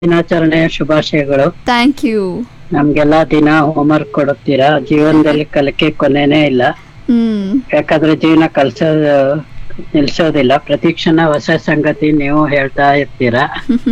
ದಿನಾಚರಣೆಯ ಶುಭಾಶಯಗಳು thank you ನಮ್ಗೆಲ್ಲಾ ದಿನ ಹೋಮ್ವರ್ಕ್ ಕೊಡುತ್ತೀರಾ ಜೀವನದಲ್ಲಿ ಕಲಿಕೆ ಕೊನೆನೇ ಇಲ್ಲ ಹ್ಮ್ ಯಾಕಂದ್ರೆ ಜೀವನ ಕಲ್ಸೋದು ನಿಲ್ಸೋದಿಲ್ಲ ಪ್ರತಿ ಕ್ಷಣ ಹೊಸ ಸಂಗತಿ ನೀವು ಹೇಳ್ತಾ ಇರ್ತೀರಾ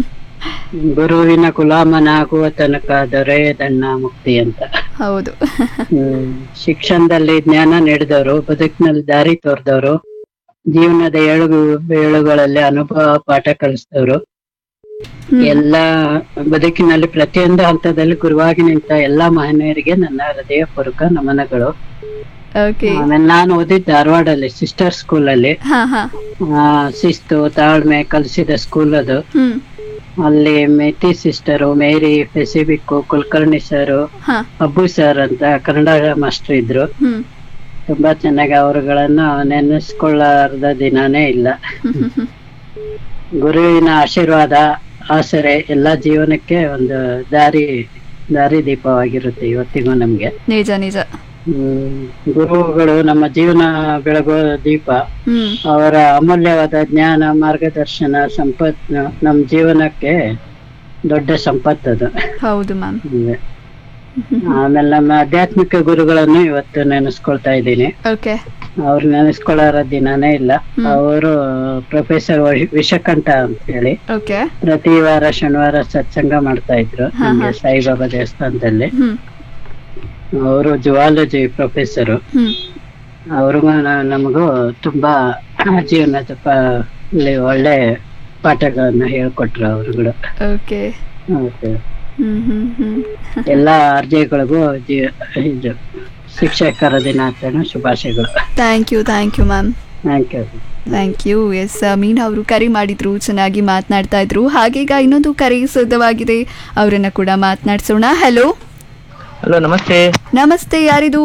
ಗುರುವಿನ ಗುಲಾಮನಾಗುವ ತನಕ ದೊರೆಯದಣ್ಣ ಮುಕ್ತಿ ಅಂತ ಹೌದು ಹ್ಮ್ ಶಿಕ್ಷಣದಲ್ಲಿ ಜ್ಞಾನ ನೀಡಿದವರು ಬದುಕಿನಲ್ಲಿ ದಾರಿ ತೋರಿದವರು ಜೀವನದ ಏಳು ಏಳುಗಳಲ್ಲಿ ಅನುಭವ ಪಾಠ ಕಲಿಸಿದವರು ಹ್ಮ್. ಎಲ್ಲ ಬದುಕಿನಲ್ಲಿ ಪ್ರತಿಯೊಂದು ಹಂತದಲ್ಲಿ ಗುರುವಾಗಿ ನಿಂತ ಎಲ್ಲಾ ಮಹನೀಯರಿಗೆ ನನ್ನ ಹೃದಯ ಪೂರ್ವಕ ನಮನಗಳು ಓಕೆ ಆಮೇಲೆ ನಾನು ಓದಿದ್ದು ಧಾರವಾಡಲ್ಲಿ ಸಿಸ್ಟರ್ ಸ್ಕೂಲ್ ಅಲ್ಲಿ ಹಾ ಹಾ ಆ, ಶಿಸ್ತು ತಾಳ್ಮೆ ಕಲಿಸಿದ ಸ್ಕೂಲ್ ಅದು ಹ್ಮ್ ಅಲ್ಲಿ ಮೇತಿ sister Mary Pacific Kulkarni sir ಹಾ ಅಬ್ಬು ಸರ್ ಅಂತ ಕನ್ನಡ ಮಾಸ್ಟರ್ ಇದ್ರು ಹ್ಮ್ ತುಂಬಾ ಚೆನ್ನಾಗಿ ಅವರುಗಳನ್ನ ನೆನೆಸ್ಕೊಳ್ಳಾರ್ದ ದಿನಾನೇ ಇಲ್ಲ ಹ್ಮ್, ಹ್ಮ್. ಗುರುವಿನ ಆಶೀರ್ವಾದ ಆಸರೆ ಎಲ್ಲಾ ಜೀವನಕ್ಕೆ ಒಂದು ದಾರಿ ದಾರಿ ದೀಪವಾಗಿರುತ್ತೆ ಇವತ್ತಿಗೂ ನಮ್ಗೆ ನಿಜ ನಿಜ ಹ್ಮ್ ಗುರುಗಳು ನಮ್ಮ ಜೀವನ ಬೆಳಗುವ ದೀಪ ಹ್ಮ್ ಅವರ ಅಮೂಲ್ಯವಾದ ಜ್ಞಾನ ಮಾರ್ಗದರ್ಶನ ಸಂಪತ್ ನಮ್ಮ ಜೀವನಕ್ಕೆ ದೊಡ್ಡ ಸಂಪತ್ತದು ಹೌದು ಮ್ಯಾಮ್ ಹ್ಮ್. ಆಮೇಲೆ ನಮ್ಮ ಆಧ್ಯಾತ್ಮಿಕ ಗುರುಗಳನ್ನು ಇವತ್ತು ನೆನೆಸ್ಕೊಳ್ತಾ ಇದ್ದೀನಿ ಓಕೆ ಅವ್ರು ನೆನೆಸ್ಕೊಳ್ಳೋ ದಿನಾನೇ ಇಲ್ಲ ಅವರು ಪ್ರೊಫೆಸರ್ ವಿಷಕಂಠ ಅಂತ ಹೇಳಿ ಓಕೆ ಪ್ರತಿ ವಾರ ಶನಿವಾರ ಸತ್ಸಂಗ ಮಾಡ್ತಾ ಇದ್ರು ನಮ್ಗೆ ಸಾಯಿಬಾಬಾ ದೇವಸ್ಥಾನದಲ್ಲಿ ಹ್ಮ್ ಅವರು ಜುವಾಲಜಿ ಪ್ರೊಫೆಸರ್ ಹ್ಮ್ ಅವ್ರಿಗೂ ನ- ನಮಗೂ ತುಂಬಾ ಜೀವನದ ಪ- ಅಲ್ಲಿ ಒಳ್ಳೆ ಪಾಠಗಳನ್ನ ಹೇಳ್ಕೊಟ್ರು ಅವರುಗಳು ಓಕೆ ಹೌದು. ಹ್ಮ್ ಹ್ಮ್ ಹ್ಮ್ ಎಲ್ಲಾ ಅರ್ಜಿಗಳಿಗೂ ಜೀ- ಇದು ಶಿಕ್ಷಕರ ದಿನಾಚರಣೆ ಶುಭಾಶಯಗಳು thank you thank you ma'am thank you thank you S Meena ಅವರು ಕರೆ ಮಾಡಿದ್ರು ಚೆನ್ನಾಗಿ ಮಾತನಾಡ್ತಾ ಇದ್ರು ಹಾಗೀಗ ಇನ್ನೊಂದು ಕರೆ ಸಿದ್ಧವಾಗಿದೆ ಅವರನ್ನ ಕೂಡ ಮಾತನಾಡ್ಸೋಣ ಹಲೋ ಹಲೋ ನಮಸ್ತೆ ನಮಸ್ತೆ ಯಾರಿದು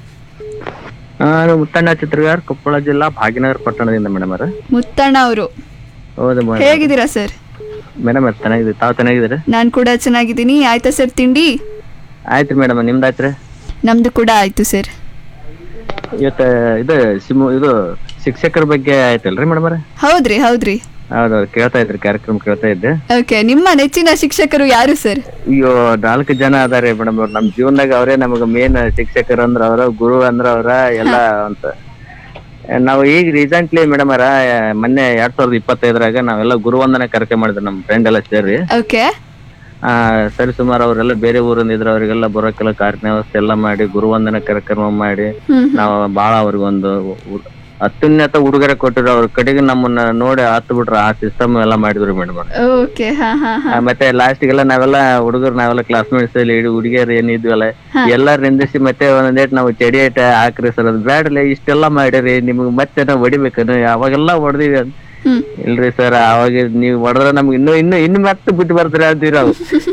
ನಾನು ಮುತ್ತಣ್ಣ ಚಿತ್ರಗಾರ್ ಕೊಪ್ಪಳ ಜಿಲ್ಲಾ ಭಾಗ್ಯನಗರ ಪಟ್ಟಣದಿಂದ ಮೇಡಮ್ ಅವ್ರ ಮುತ್ತಣ್ಣ ಅವರು ಹೌದು ಹೇಗಿದ್ದೀರಾ ಸರ್ ಮೇಡಮ್ ಅವ್ರ ಚೆನ್ನಾಗಿದೆ ತಾವು ಚೆನ್ನಾಗಿದ್ದೀರಾ ನಾನು ಕೂಡ ಚೆನ್ನಾಗಿದ್ದೀನಿ ಆಯ್ತಾ ಸರ್ ತಿಂಡಿ ಆಯ್ತು ಮೇಡಮ್ ನಿಮ್ದು ಆಯ್ತ್ರಿ ನಮ್ದು ಕೂಡ ಆಯ್ತು ಸರ್ ಇವತ್ತು ಇದು ಸಿಮು ಇದು ಶಿಕ್ಷಕರ ಬಗ್ಗೆ ಆಯ್ತಲ್ರಿ ಮೇಡಮ್ ಅವ್ರ ಹೌದ್ರಿ ಹೌದ್ರಿ ಹೌದು ಕೇಳ್ತಾ ಇದ್ರಿ ಕಾರ್ಯಕ್ರಮ ಕೇಳ್ತಾ ಇದ್ದೆ ಓಕೆ ನಿಮ್ಮ ನೆಚ್ಚಿನ ಶಿಕ್ಷಕರು ಯಾರು ಸರ್ ಅಯ್ಯೋ ನಾಲ್ಕು ಜನ ಅದಾರೆ ಮೇಡಮ್ ಅವ್ರ ನಮ್ ಜೀವನದಾಗ ಅವರೇ ನಮಗ ಮೇನ್ ಶಿಕ್ಷಕರು ಅಂದ್ರ ಅವ್ರ ಗುರು ಅಂದ್ರ ಅವ್ರ ಎಲ್ಲ ಅಂತ ನಾವು ಈಗ ರೀಸೆಂಟ್ಲಿ ಮೇಡಮ್ ಅವರ ಮೊನ್ನೆ ಎರಡ್ ಸಾವಿರದ ಇಪ್ಪತ್ತೈದರಾಗ ನಾವೆಲ್ಲ ಗುರುವಂದನೆ ಕಾರ್ಯಕ್ರಮ ಮಾಡಿದ್ವಿ ನಮ್ ಫ್ರೆಂಡ್ ಎಲ್ಲ ಸೇರಿ ಓಕೆ ಆ ಸರಿ ಸುಮಾರು ಅವರೆಲ್ಲ ಬೇರೆ ಊರಿಂದ ಇದ್ರು ಅವರಿಗೆಲ್ಲ ಬರೋಕ್ಕೆಲ್ಲ ಕಾರ್ಯ ವ್ಯವಸ್ಥೆ ಎಲ್ಲ ಮಾಡಿ ಗುರುವಂದನ ಕಾರ್ಯಕ್ರಮ ಮಾಡಿ ಹ್ಮ್ ನಾವು ಬಾಳ ಅವ್ರಿಗೊಂದು ಉ- ಅತ್ಯುನ್ನತ ಉಡುಗೊರೆ ಕೊಟ್ಟಿದ್ರು ಅವ್ರ ಕಡೆಗೆ ನಮ್ಮನ್ನ ನೋಡಿ ಹತ್ತು ಬಿಟ್ರು ಆ ಸಿಸ್ಟಮ್ ಎಲ್ಲ ಮಾಡಿದ್ರು ಮೇಡಮ್ ಓಕೆ ಹಾ ಹಾ ಹಾ ಮತ್ತೆ ಲಾಸ್ಟಿಗೆಲ್ಲ ನಾವೆಲ್ಲ ಹುಡುಗರು ನಾವೆಲ್ಲ ಕ್ಲಾಸ್ಮೇಟ್ಸ್ ಅಲ್ಲಿ ಇಡೀ ಹುಡುಗಿಯರು ಏನಿದ್ವಲ್ಲ ಎಲ್ಲಾರು ನಿಂದಿಸಿ ಮತ್ತೆ ಒಂದೇಟ್ ನಾವು ಚಡಿ ಏಟ ಹಾಕ್ರಿ ಸರ್ ಅದು ಬ್ಯಾಡಲ್ಲ ಇಷ್ಟೆಲ್ಲ ಮಾಡಿರಿ ನಿಮ್ಗೆ ಮತ್ತೆ ನಾವು ಹೊಡಿಬೇಕನ್ನು ಅವಾಗೆಲ್ಲ ಹೊಡೆದಿವಿ ಅಂತ ಹ್ಮ್ ಇಲ್ರಿ ಸರ್ ಅವಾಗ ನೀವು ಹೊಡೆದ್ರೆ ನಮ್ಗೆ ಇನ್ನೂ ಇನ್ನು ಇನ್ನು ಮತ್ತೆ ಬಿಟ್ಟು ಬರ್ತೀರಿ ಅಂತೀವಿ ನಾವು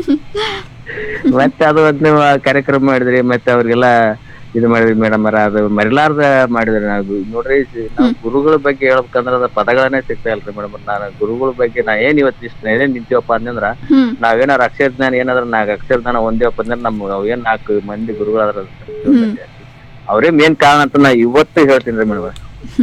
ಮತ್ತೆ ಅದು ಒಂದ್ ನೀವು ಕಾರ್ಯಕ್ರಮ ಮಾಡಿದ್ರಿ ಮತ್ತೆ ಅವ್ರಿಗೆಲ್ಲ ಇದು ಮಾಡಿದ್ರಿ ಮೇಡಮ್ ಅದು ಮರಿಲಾರ್ದ ಮಾಡಿದ್ರಿ ನಾವು ನೋಡ್ರಿ ಸಿ- ನಾವು ಗುರುಗಳ ಬಗ್ಗೆ ಹೇಳ್ಬೇಕಂದ್ರ ಅದ ಪದಗಳನ್ನೇ ಸಿಗ್ತಾ ಇಲ್ರಿ ಮೇಡಮ್ ನಾನು ಗುರುಗಳ ಬಗ್ಗೆ ನಾ ಏನ್ ಇವತ್ತು ಇಷ್ಟ ಏನೇನ್ ನಿಂತೀವಪ್ಪ ಅಂದ್ರ ಹ್ಮ್ ನಾವೇನಾರ ಅಕ್ಷರ ಜ್ಞಾನ ಏನಾದ್ರ ನಾಲ್ಕು ಅಕ್ಷರ ಜ್ಞಾನ ಒಂದೇವಪ್ಪ ಅಂದ್ರೆ ನಮ್ ನಾವ್ ಏನ್ ನಾಲ್ಕು ಮಂದಿ ಗುರುಗಳಾದ್ರ ಅವರೇ ಮೇನ್ ಕಾರಣ ಅಂತ ನಾ ಇವತ್ತು ಹೇಳ್ತೀನಿ ರೀ ಮೇಡಮ್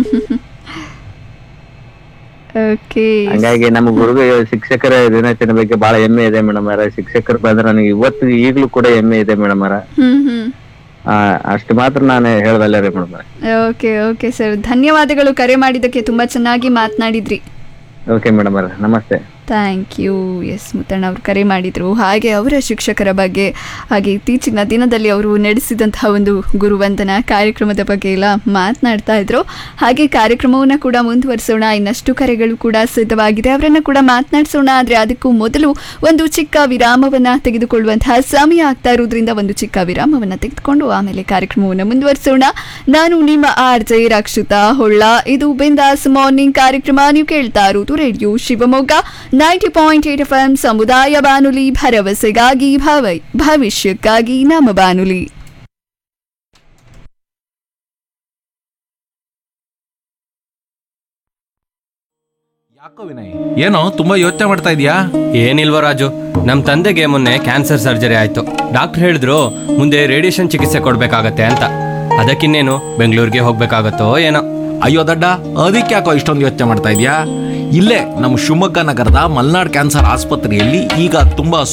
ಓಕೆ ಹಂಗಾಗಿ ನಮ್ಮ ಗುರುಗ ಶಿಕ್ಷಕರ ದಿನಾಚರಣೆ ಬಗ್ಗೆ ಬಹಳ ಹೆಮ್ಮೆ ಇದೆ ಮೇಡಮ್ ಅವರ ಶಿಕ್ಷಕರು ಬಂದ್ರೆ ನನಗೆ ಇವತ್ತು ಈಗ್ಲೂ ಕೂಡ ಹೆಮ್ಮೆ ಇದೆ ಮೇಡಮ್ ಅವರ ಹ್ಮ್ ಹ್ಮ್ ಅಷ್ಟು ಮಾತ್ರ ನಾನು ಹೇಳ್ದಲ್ಲ ರೀ ಮೇಡಮ್ ಓಕೆ ಓಕೆ ಸರ್ ಧನ್ಯವಾದಗಳು ಕರೆ ಮಾಡಿದ್ದಕ್ಕೆ ತುಂಬಾ ಚೆನ್ನಾಗಿ ಮಾತನಾಡಿದ್ರಿ ಓಕೆ ಮೇಡಮ್ ಅವರ ನಮಸ್ತೆ ಥ್ಯಾಂಕ್ ಯು ಎಸ್ ಮುತ್ತಣ್ಣ ಅವರು ಕರೆ ಮಾಡಿದರು ಹಾಗೆ ಅವರ ಶಿಕ್ಷಕರ ಬಗ್ಗೆ ಹಾಗೆ ಇತ್ತೀಚಿನ ದಿನದಲ್ಲಿ ಅವರು ನಡೆಸಿದಂತಹ ಒಂದು ಗುರುವಂದನಾ ಕಾರ್ಯಕ್ರಮದ ಬಗ್ಗೆ ಎಲ್ಲ ಮಾತನಾಡ್ತಾ ಇದ್ರು ಹಾಗೆ ಕಾರ್ಯಕ್ರಮವನ್ನು ಕೂಡ ಮುಂದುವರಿಸೋಣ ಇನ್ನಷ್ಟು ಕರೆಗಳು ಕೂಡ ಸಿದ್ಧವಾಗಿದೆ ಅವರನ್ನು ಕೂಡ ಮಾತನಾಡಿಸೋಣ ಆದರೆ ಅದಕ್ಕೂ ಮೊದಲು ಒಂದು ಚಿಕ್ಕ ವಿರಾಮವನ್ನು ತೆಗೆದುಕೊಳ್ಳುವಂತಹ ಸಮಯ ಆಗ್ತಾ ಇರೋದ್ರಿಂದ ಒಂದು ಚಿಕ್ಕ ವಿರಾಮವನ್ನು ತೆಗೆದುಕೊಂಡು ಆಮೇಲೆ ಕಾರ್ಯಕ್ರಮವನ್ನು ಮುಂದುವರಿಸೋಣ ನಾನು ನಿಮ್ಮ ಆರ್ ಜೆ ರಕ್ಷಿತಾ ಹೊಳ್ಳ ಇದು ಬಿಂದಾಸ್ ಮಾರ್ನಿಂಗ್ ಕಾರ್ಯಕ್ರಮ ನೀವು ಕೇಳ್ತಾ ಇರೋದು radio Shivamogga ninety point eight F M ಸಮುದಾಯ ಬಾನುಲಿ ಭರವಸೆಗಾಗಿ ಭವ ಭವಿಷ್ಯಕ್ಕಾಗಿ ನಮ್ಮ ಬಾನುಲಿ ಯಾಕೋ ವಿನಯ್ ಏನೋ ತುಂಬಾ ಯೋಚನೆ ಮಾಡ್ತಾ ಇದೀಯಾ ಏನಿಲ್ವ ರಾಜು ನಮ್ಮ ತಂದೆಗೆ ಮೊನ್ನೆ ಕ್ಯಾನ್ಸರ್ ಸರ್ಜರಿ ಆಯ್ತು ಡಾಕ್ಟರ್ ಹೇಳಿದ್ರು ಮುಂದೆ ರೇಡಿಯೇಷನ್ ಚಿಕಿತ್ಸೆ ಕೊಡ್ಬೇಕಾಗತ್ತೆ ಅಂತ ಅದಕ್ಕಿನ್ನೇನು ಬೆಂಗಳೂರಿಗೆ ಹೋಗ್ಬೇಕಾಗತ್ತೋ ಏನೋ ಅಯ್ಯೋ ದಡ್ಡ ಅದಕ್ಕೆ ಯಾಕೋ ಇಷ್ಟೊಂದು ಯೋಚನೆ ಮಾಡ್ತಾ ಇದೀಯಾ ಇಲ್ಲೇ ನಮ್ಮ ಶಿವಮೊಗ್ಗ ನಗರದ ಮಲ್ನಾಡ್ ಕ್ಯಾನ್ಸರ್ ಆಸ್ಪತ್ರೆಯಲ್ಲಿ ಈಗ ತುಂಬಾ